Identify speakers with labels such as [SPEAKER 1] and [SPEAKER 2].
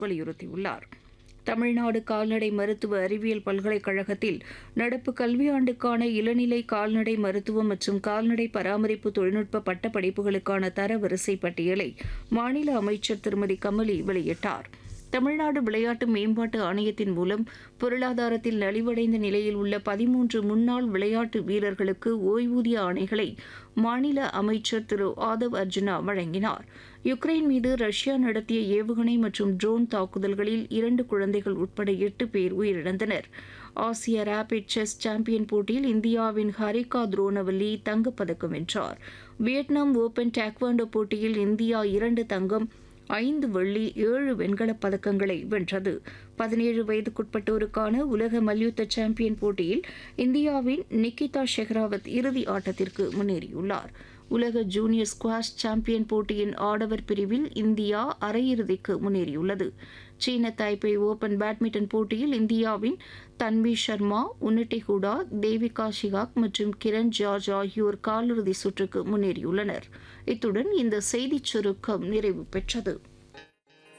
[SPEAKER 1] வலியுறுத்தியுள்ளார் தமிழ்நாடு கால்நடை மருத்துவ அறிவியல் பல்கலைக்கழகத்தில் நடப்பு கல்வியாண்டுக்கான இளநிலை கால்நடை மருத்துவம் மற்றும் கால்நடை பராமரிப்பு தொழில்நுட்ப பட்ட படிப்புகளுக்கான தரவரிசை பட்டியலை மாநில அமைச்சர் திருமதி கமலி வெளியிட்டார் தமிழ்நாடு விளையாட்டு மேம்பாட்டு ஆணையத்தின் மூலம் பொருளாதாரத்தில் நலிவடைந்த நிலையில் உள்ள பதிமூன்று முன்னாள் விளையாட்டு வீரர்களுக்கு ஓய்வூதிய ஆணைகளை மாநில அமைச்சர் திரு ஆதவ் அர்ஜுனா வழங்கினார் யுக்ரைன் மீது ரஷ்யா நடத்திய ஏவுகணை மற்றும் ட்ரோன் தாக்குதல்களில் இரண்டு குழந்தைகள் உட்பட எட்டு பேர் உயிரிழந்தனர் ஆசிய ரேபிட் செஸ் சாம்பியன் போட்டியில் இந்தியாவின் ஹரிகா துரோனவல்லி தங்கப்பதக்கம் வென்றார் வியட்நாம் ஓபன் டேக்வாண்டோ போட்டியில் இந்தியா இரண்டு தங்கம் ஐந்து வெள்ளி ஏழு வெண்கலப் பதக்கங்களை வென்றது பதினேழு வயதுக்குட்பட்டோருக்கான உலக மல்யுத்த சாம்பியன் போட்டியில் இந்தியாவின் நிக்கிதா ஷெஹ்ராவத் இறுதி ஆட்டத்திற்கு முன்னேறியுள்ளார் உலக ஜூனியர் ஸ்குவாஷ் சாம்பியன் போட்டியின் ஆடவர் பிரிவில் இந்தியா அரையிறுதிக்கு முன்னேறியுள்ளது சீன தாய்பே ஓபன் பேட்மிண்டன் போட்டியில் இந்தியாவின் தன்வி சர்மா உன்னிட்டி ஹூடா தேவிகா ஷிகாக் மற்றும் கிரண் ஜார்ஜ் ஆகியோர் காலிறுதி சுற்றுக்கு முன்னேறியுள்ளனர் இத்துடன் இந்த செய்திச் சுருக்கம் நிறைவு பெற்றது